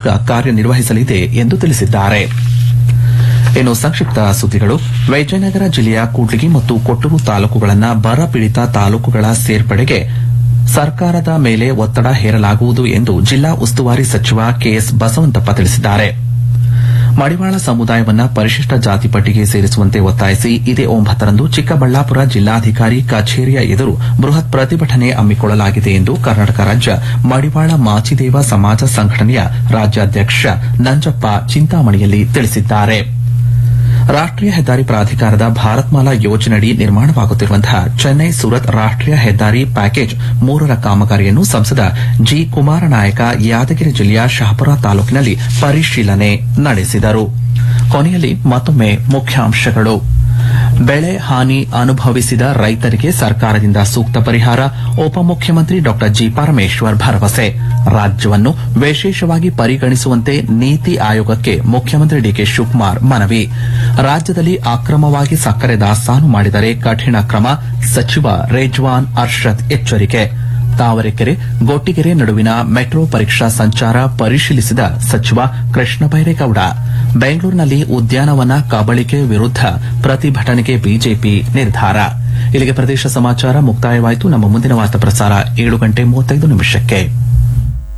ಆಯೋಗ ಕಾರ್ಯನಿರ್ವಹಿಸಲಿದೆ ಎಂದು ತಿಳಿಸಿದ್ದಾರೆ ಇನ್ನು ಸಂಕ್ಷಿಪ್ತ ಸುದ್ದಿಗಳು ವಿಜಯನಗರ ಜಿಲ್ಲೆಯ ಕೂಡ್ಲಿಗಿ ಮತ್ತು ಕೊಟ್ಟೂರು ತಾಲೂಕುಗಳನ್ನು ಬರ ಪೀಡಿತ ತಾಲೂಕುಗಳ ಸೇರ್ಪಡೆಗೆ ಸರ್ಕಾರದ ಮೇಲೆ ಒತ್ತಡ ಹೇರಲಾಗುವುದು ಎಂದು ಜಿಲ್ಲಾ ಉಸ್ತುವಾರಿ ಸಚಿವ ಕೆಎಸ್ ಬಸವಂತಪ್ಪ ತಿಳಿಸಿದ್ದಾರೆ ಮಡಿವಾಳ ಸಮುದಾಯವನ್ನ ಪರಿಶಿಷ್ಟ ಜಾತಿ ಪಟ್ಟಿಗೆ ಸೇರಿಸುವಂತೆ ಒತ್ತಾಯಿಸಿ ಇದೇ ಒಂಬತ್ತರಂದು ಚಿಕ್ಕಬಳ್ಳಾಪುರ ಜಿಲ್ಲಾಧಿಕಾರಿ ಕಚೇರಿಯ ಎದುರು ಬೃಹತ್ ಪ್ರತಿಭಟನೆ ಹಮ್ಮಿಕೊಳ್ಳಲಾಗಿದೆ ಎಂದು ಕರ್ನಾಟಕ ರಾಜ್ಯ ಮಡಿವಾಳ ಮಾಚಿದೇವ ಸಮಾಜ ಸಂಘಟನೆಯ ರಾಜ್ಯಾಧ್ಯಕ್ಷ ನಂಜಪ್ಪ ಚಿಂತಾಮಣಿಯಲ್ಲಿ ತಿಳಿಸಿದ್ದಾರೆ ರಾಷ್ಟೀಯ ಹೆದ್ದಾರಿ ಪ್ರಾಧಿಕಾರದ ಭಾರತ್ಮಾಲಾ ಯೋಜನೆಯಡಿ ನಿರ್ಮಾಣವಾಗುತ್ತಿರುವಂತಹ ಚೆನ್ನೈ ಸುರತ್ ರಾಷ್ಟೀಯ ಹೆದ್ದಾರಿ ಪ್ಯಾಕೇಜ್ ಮೂರರ ಕಾಮಗಾರಿಯನ್ನು ಸಂಸದ ಜಿ ಕುಮಾರನಾಯಕ ಯಾದಗಿರಿ ಜಿಲ್ಲೆಯ ಶಹಪುರ ತಾಲೂಕಿನಲ್ಲಿ ಪರಿಶೀಲನೆ ನಡೆಸಿದರು ಕೊನೆಯಲ್ಲಿ ಮತ್ತೊಮ್ಮೆ ಮುಖ್ಯಾಂಶಗಳು ಬೆಳೆ ಹಾನಿ ಅನುಭವಿಸಿದ ರೈತರಿಗೆ ಸರ್ಕಾರದಿಂದ ಸೂಕ್ತ ಪರಿಹಾರ ಉಪಮುಖ್ಯಮಂತ್ರಿ ಡಾ ಜಿ ಪರಮೇಶ್ವರ್ ಭರವಸೆ ರಾಜ್ಯವನ್ನು ವಿಶೇಷವಾಗಿ ಪರಿಗಣಿಸುವಂತೆ ನೀತಿ ಆಯೋಗಕ್ಕೆ ಮುಖ್ಯಮಂತ್ರಿ ಡಿಕೆ ಶಿವಕುಮಾರ್ ಮನವಿ ರಾಜ್ಯದಲ್ಲಿ ಅಕ್ರಮವಾಗಿ ಸಕ್ಕರೆ ದಾಸ್ತಾನು ಮಾಡಿದರೆ ಕಠಿಣ ಕ್ರಮ ಸಚಿವ ರೇಜ್ವಾನ್ ಅರ್ಷದ್ ಎಚ್ಚರಿಕೆ ತಾವರೆಕೆರೆ ಗೊಟ್ಟಿಗೆರೆ ನಡುವಿನ ಮೆಟ್ರೋ ಪರೀಕ್ಷಾ ಸಂಚಾರ ಪರಿಶೀಲಿಸಿದ ಸಚಿವ ಕೃಷ್ಣ ಬೈರೇಗೌಡ ಬೆಂಗಳೂರಿನಲ್ಲಿ ಉದ್ಯಾನವನ ಕಬಳಿಕೆ ವಿರುದ್ಧ ಪ್ರತಿಭಟನೆಗೆ ಬಿಜೆಪಿ ನಿರ್ಧಾರ ಇಲ್ಲಿಗೆ ಪ್ರದೇಶ ಸಮಾಚಾರ ಮುಕ್ತಾಯವಾಯಿತು ನಮ್ಮ ಮುಂದಿನ ವಾರ್ತಾ ಪ್ರಸಾರ ಏಳು ಗಂಟೆ ಮೂವತ್ತೈದು ನಿಮಿಷಕ್ಕೆ